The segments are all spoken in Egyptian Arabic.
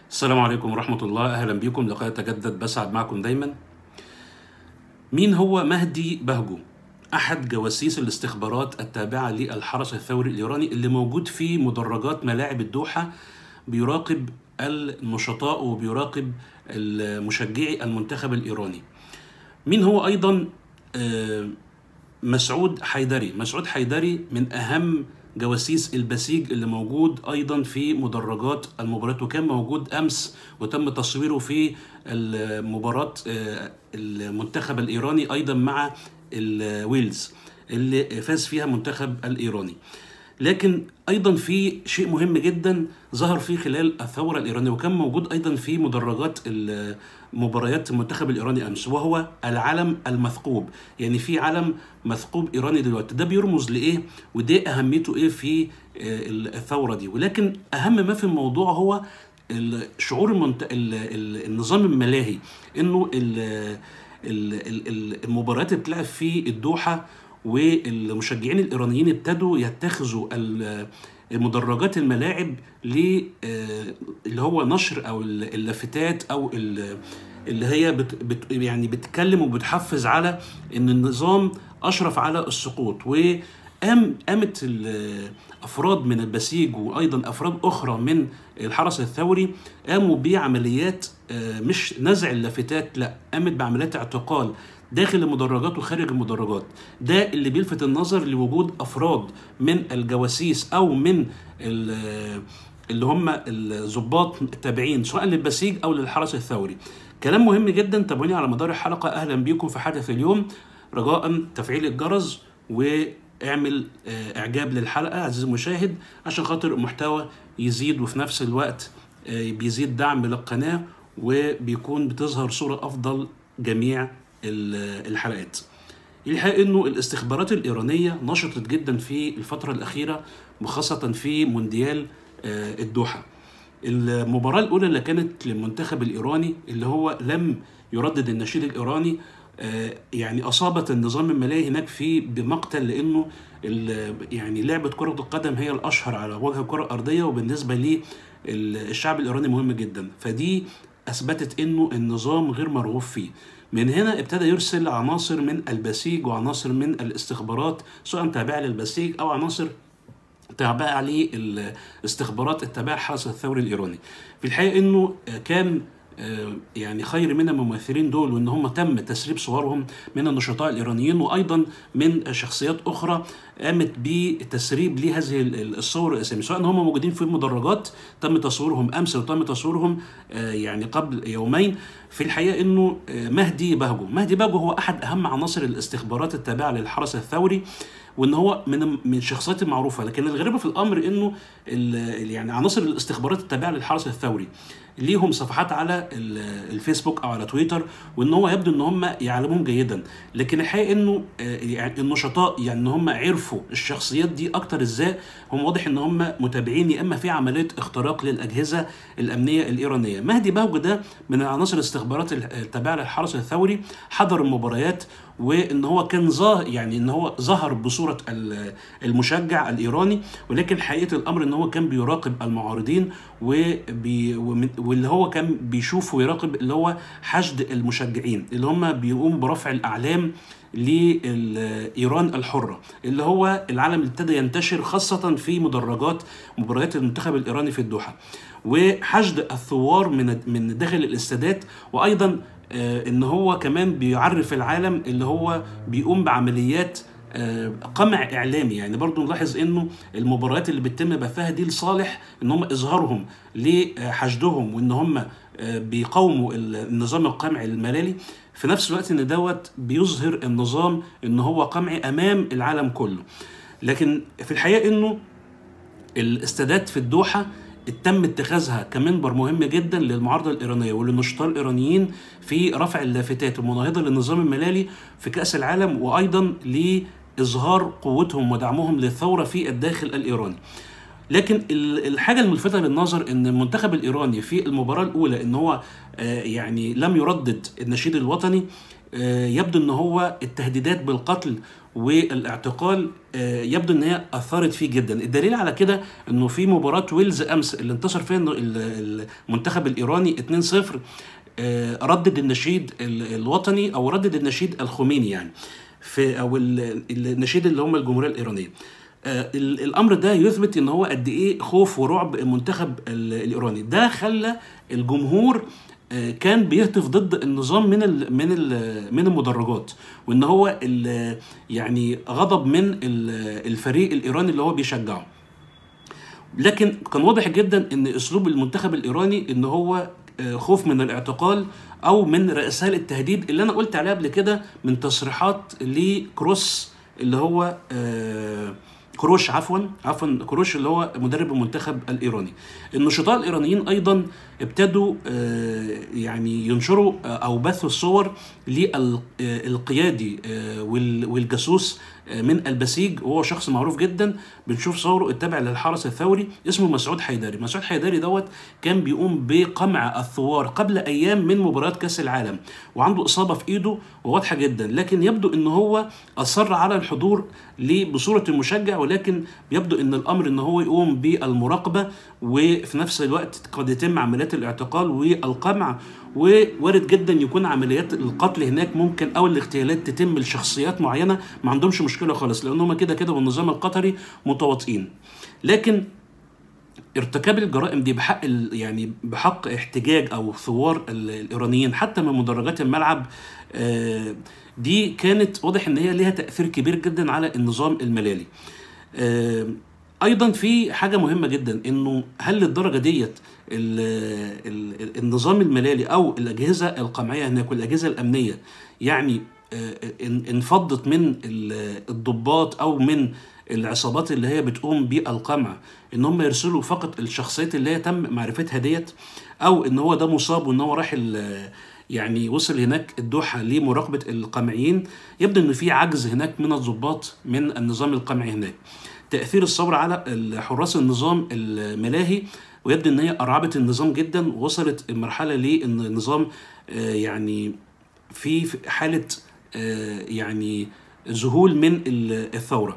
السلام عليكم ورحمة الله أهلا بكم لقاء يتجدد بسعد معكم دايما مين هو مهدي بهجو أحد جواسيس الاستخبارات التابعة للحرس الثوري الإيراني اللي موجود في مدرجات ملاعب الدوحة بيراقب النشطاء وبيراقب مشجعي المنتخب الإيراني مين هو أيضا آه، مسعود حيدري مسعود حيدري من أهم جواسيس البسيج اللي موجود ايضا في مدرجات المباريات وكان موجود امس وتم تصويره في المباراه آه، المنتخب الايراني ايضا مع الويلز اللي فاز فيها المنتخب الايراني لكن ايضا في شيء مهم جدا ظهر فيه خلال الثوره الايرانيه وكان موجود ايضا في مدرجات مباريات المنتخب الايراني امس وهو العلم المثقوب يعني في علم مثقوب ايراني دلوقتي ده بيرمز لايه وده اهميته ايه في الثوره دي ولكن اهم ما في الموضوع هو شعور المنت... النظام الملاهي انه المباريات اللي بتلعب في الدوحه والمشجعين الايرانيين ابتدوا يتخذوا مدرجات الملاعب ل اللي هو نشر او اللافتات او اللي هي بت بت يعني بتتكلم وبتحفز على ان النظام اشرف على السقوط وقام قامت افراد من البسيج وايضا افراد اخرى من الحرس الثوري قاموا بعمليات مش نزع اللافتات لا قامت بعمليات اعتقال داخل المدرجات وخارج المدرجات ده اللي بيلفت النظر لوجود افراد من الجواسيس او من اللي هم الضباط التابعين سواء للبسيج او للحرس الثوري كلام مهم جدا تابعوني على مدار الحلقه اهلا بيكم في حدث اليوم رجاء تفعيل الجرس واعمل اعجاب للحلقه عزيزي المشاهد عشان خاطر المحتوى يزيد وفي نفس الوقت بيزيد دعم للقناه وبيكون بتظهر صوره افضل جميع الحلقات الحقيقة انه الاستخبارات الايرانية نشطت جدا في الفترة الاخيرة وخاصة في مونديال الدوحة المباراة الاولى اللي كانت للمنتخب الايراني اللي هو لم يردد النشيد الايراني يعني اصابت النظام المالي هناك في بمقتل لانه يعني لعبه كره القدم هي الاشهر على وجه الكره الارضيه وبالنسبه للشعب الايراني مهم جدا فدي اثبتت انه النظام غير مرغوب فيه من هنا ابتدى يرسل عناصر من البسيج وعناصر من الاستخبارات سواء تابعه للبسيج او عناصر تابعه للاستخبارات التابعه للحرس الثوري الايراني في الحقيقه انه كان يعني خير من الممثلين دول وان هم تم تسريب صورهم من النشطاء الايرانيين وايضا من شخصيات اخرى قامت بتسريب لهذه الصور الاسامي سواء هم موجودين في المدرجات تم تصويرهم امس وتم تصويرهم يعني قبل يومين في الحقيقه انه مهدي بهجو مهدي بهجو هو احد اهم عناصر الاستخبارات التابعه للحرس الثوري وان هو من من الشخصيات المعروفه لكن الغريبه في الامر انه يعني عناصر الاستخبارات التابعه للحرس الثوري ليهم صفحات على الفيسبوك او على تويتر وان هو يبدو ان هم يعلمون جيدا لكن الحقيقه انه يعني النشطاء يعني ان هم عرفوا الشخصيات دي اكتر ازاي هم واضح ان هم متابعين يا اما في عمليه اختراق للاجهزه الامنيه الايرانيه مهدي بهجو ده من عناصر الاستخبارات التابعه للحرس الثوري حضر المباريات وان هو كان ظاهر يعني ان هو ظهر بصوره المشجع الايراني ولكن حقيقه الامر ان هو كان بيراقب المعارضين وبي واللي هو كان بيشوف ويراقب اللي هو حشد المشجعين اللي هم بيقوموا برفع الاعلام لايران الحره اللي هو العلم اللي ابتدى ينتشر خاصه في مدرجات مباريات المنتخب الايراني في الدوحه وحشد الثوار من من داخل الاستادات وايضا ان هو كمان بيعرف العالم اللي هو بيقوم بعمليات قمع اعلامي يعني برضو نلاحظ انه المباريات اللي بتتم بثها دي لصالح ان هم اظهارهم لحشدهم وان هم بيقاوموا النظام القمعي الملالي في نفس الوقت ان دوت بيظهر النظام ان هو قمعي امام العالم كله لكن في الحقيقه انه الاستادات في الدوحه تم اتخاذها كمنبر مهم جدا للمعارضه الايرانيه وللنشطاء الايرانيين في رفع اللافتات المناهضه للنظام الملالي في كاس العالم وايضا لاظهار قوتهم ودعمهم للثوره في الداخل الايراني. لكن الحاجه الملفته للنظر ان المنتخب الايراني في المباراه الاولى ان هو يعني لم يردد النشيد الوطني يبدو ان هو التهديدات بالقتل والاعتقال آه، يبدو ان هي اثرت فيه جدا الدليل على كده انه في مباراه ويلز امس اللي انتصر فيها إنه ال- المنتخب الايراني 2-0 آه، ردد النشيد ال- الوطني او ردد النشيد الخميني يعني في او ال- النشيد اللي هم الجمهوريه الايرانيه آه، ال- الامر ده يثبت ان هو قد ايه خوف ورعب المنتخب ال- الايراني ده خلى الجمهور آه، كان بيهتف ضد النظام من ال من ال من المدرجات وان هو ال- يعني غضب من ال- الفريق الايراني اللي هو بيشجعه لكن كان واضح جدا ان اسلوب المنتخب الايراني ان هو آه، خوف من الاعتقال او من رسائل التهديد اللي انا قلت عليها قبل كده من تصريحات لكروس اللي هو آه، كروش عفوا عفوا كروش اللي هو مدرب المنتخب الايراني النشطاء الايرانيين ايضا ابتدوا آه، يعني ينشروا آه، او بثوا الصور للقيادي آه، وال- والجاسوس آه، من البسيج وهو شخص معروف جدا بنشوف صوره التابع للحرس الثوري اسمه مسعود حيدري مسعود حيدري دوت كان بيقوم بقمع الثوار قبل ايام من مباراه كاس العالم وعنده اصابه في ايده وواضحه جدا لكن يبدو ان هو اصر على الحضور ل- بصوره المشجع ولكن يبدو ان الامر ان هو يقوم بالمراقبه وفي نفس الوقت قد يتم عمليات الاعتقال والقمع ووارد جدا يكون عمليات القتل هناك ممكن او الاغتيالات تتم لشخصيات معينه ما عندهمش مشكله خالص لان هم كده كده بالنظام القطري متواطئين لكن ارتكاب الجرائم دي بحق ال- يعني بحق احتجاج او ثوار ال- الايرانيين حتى من مدرجات الملعب آه، دي كانت واضح ان هي ليها تاثير كبير جدا على النظام الملالي آه، ايضا في حاجه مهمه جدا انه هل للدرجه ديت ال- ال- النظام الملالي او الاجهزه القمعيه هناك والاجهزه الامنيه يعني آه، ان- انفضت من ال- الضباط او من العصابات اللي هي بتقوم بالقمع ان هم يرسلوا فقط الشخصيات اللي هي تم معرفتها ديت او ان هو ده مصاب وان هو راح ال- يعني وصل هناك الدوحه لمراقبه القمعيين يبدو ان في عجز هناك من الضباط من النظام القمعي هناك تاثير الثوره على حراس النظام الملاهي ويبدو ان هي ارعبت النظام جدا ووصلت المرحله لان النظام آه، يعني في في حاله آه، يعني ذهول من ال- الثوره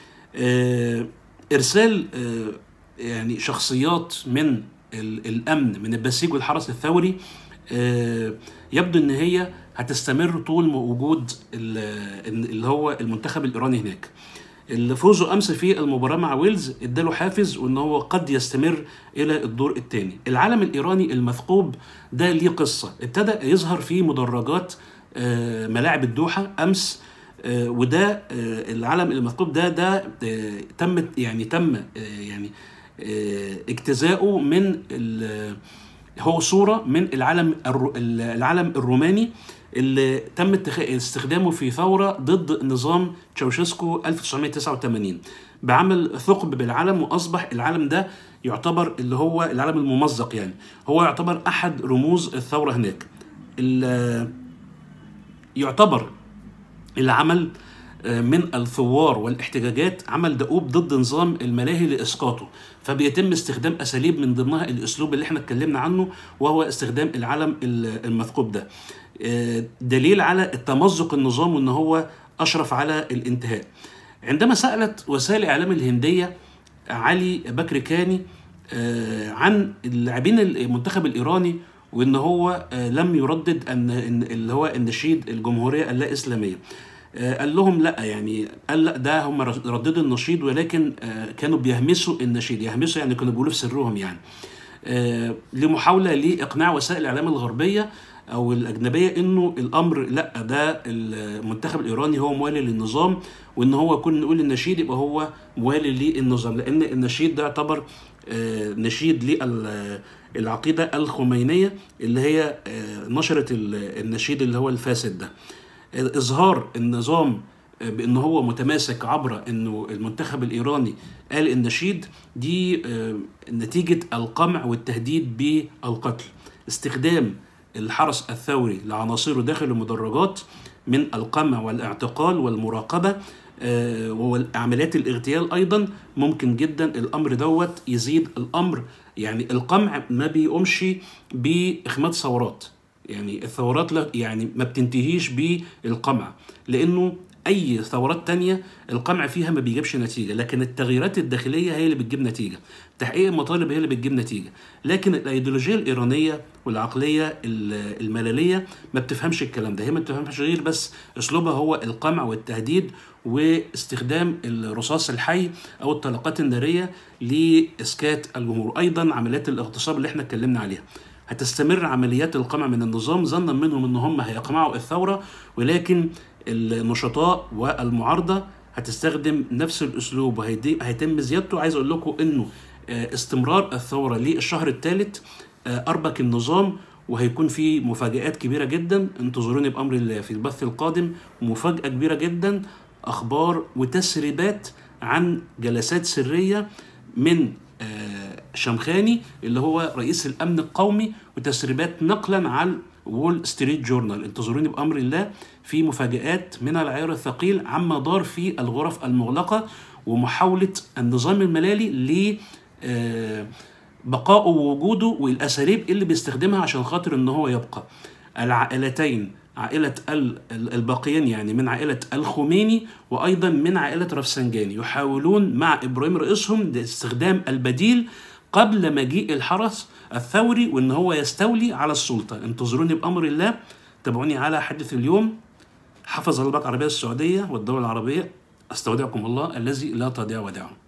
آه، ارسال آه، يعني شخصيات من ال- الامن من البسيج والحرس الثوري آه، يبدو ان هي هتستمر طول ما وجود ال- اللي هو المنتخب الايراني هناك اللي فوزه امس في المباراه مع ويلز اداله حافز وان هو قد يستمر الى الدور الثاني العالم الايراني المثقوب ده ليه قصه ابتدى يظهر في مدرجات آه، ملاعب الدوحه امس آه، وده آه، العلم المثقوب ده ده آه، تم يعني تم آه، يعني آه، اجتزاؤه من ال- هو صوره من العلم الر- العلم الروماني اللي تم اتخ- استخدامه في ثوره ضد نظام تشاوشسكو 1989 بعمل ثقب بالعلم واصبح العلم ده يعتبر اللي هو العلم الممزق يعني هو يعتبر احد رموز الثوره هناك ال- يعتبر العمل آه، من الثوار والاحتجاجات عمل دؤوب ضد نظام الملاهي لاسقاطه فبيتم استخدام اساليب من ضمنها الاسلوب اللي احنا اتكلمنا عنه وهو استخدام العلم ال- المثقوب ده آه، دليل على التمزق النظام وان هو اشرف على الانتهاء عندما سالت وسائل الاعلام الهنديه علي بكر كاني آه، عن اللاعبين المنتخب الايراني وان هو آه، لم يردد ان إن- اللي هو النشيد الجمهوريه اللا اسلاميه آه، قال لهم لا يعني قال لا ده هم رددوا النشيد ولكن آه، كانوا بيهمسوا النشيد يهمسوا يعني كانوا بيقولوا في سرهم يعني آه، لمحاوله لاقناع وسائل الاعلام الغربيه او الاجنبيه انه الامر لا ده المنتخب الايراني هو موالي للنظام وان هو كنا نقول النشيد يبقى هو موالي للنظام لان النشيد ده يعتبر آه، نشيد للعقيده الخمينيه اللي هي آه، نشرت ال- النشيد اللي هو الفاسد ده اظهار النظام بان هو متماسك عبر انه المنتخب الايراني قال النشيد دي آه، نتيجه القمع والتهديد بالقتل استخدام الحرس الثوري لعناصره داخل المدرجات من القمع والاعتقال والمراقبه آه، وعمليات الاغتيال ايضا ممكن جدا الامر دوت يزيد الامر يعني القمع ما بيقومش باخماد ثورات يعني الثورات لا يعني ما بتنتهيش بالقمع لانه اي ثورات تانية القمع فيها ما بيجيبش نتيجه لكن التغييرات الداخليه هي اللي بتجيب نتيجه تحقيق المطالب هي اللي بتجيب نتيجه لكن الايديولوجيه الايرانيه والعقليه ال- الملليه ما بتفهمش الكلام ده هي ما بتفهمش غير بس اسلوبها هو القمع والتهديد واستخدام الرصاص الحي او الطلقات الناريه لاسكات الجمهور ايضا عمليات الاغتصاب اللي احنا اتكلمنا عليها هتستمر عمليات القمع من النظام ظنا منهم ان هم هيقمعوا الثوره ولكن النشطاء والمعارضه هتستخدم نفس الاسلوب وهيتم زيادته عايز اقول لكم انه آه، استمرار الثوره للشهر الثالث آه، اربك النظام وهيكون في مفاجآت كبيرة جدا انتظروني بأمر الله في البث القادم مفاجأة كبيرة جدا أخبار وتسريبات عن جلسات سرية من آه، شمخاني اللي هو رئيس الأمن القومي وتسريبات نقلا عن وول ستريت جورنال انتظروني بأمر الله في مفاجآت من العيار الثقيل عما دار في الغرف المغلقة ومحاولة النظام الملالي ل آه، بقائه ووجوده والاساليب اللي بيستخدمها عشان خاطر ان هو يبقى العائلتين عائلة ال- ال- الباقيين يعني من عائلة الخميني وأيضا من عائلة رفسنجاني يحاولون مع إبراهيم رئيسهم استخدام البديل قبل مجيء الحرس الثوري وإن هو يستولي على السلطة انتظروني بأمر الله تابعوني على حدث اليوم حفظ الله العربية السعودية والدولة العربية استودعكم الله الذي لا تضيع ودائعه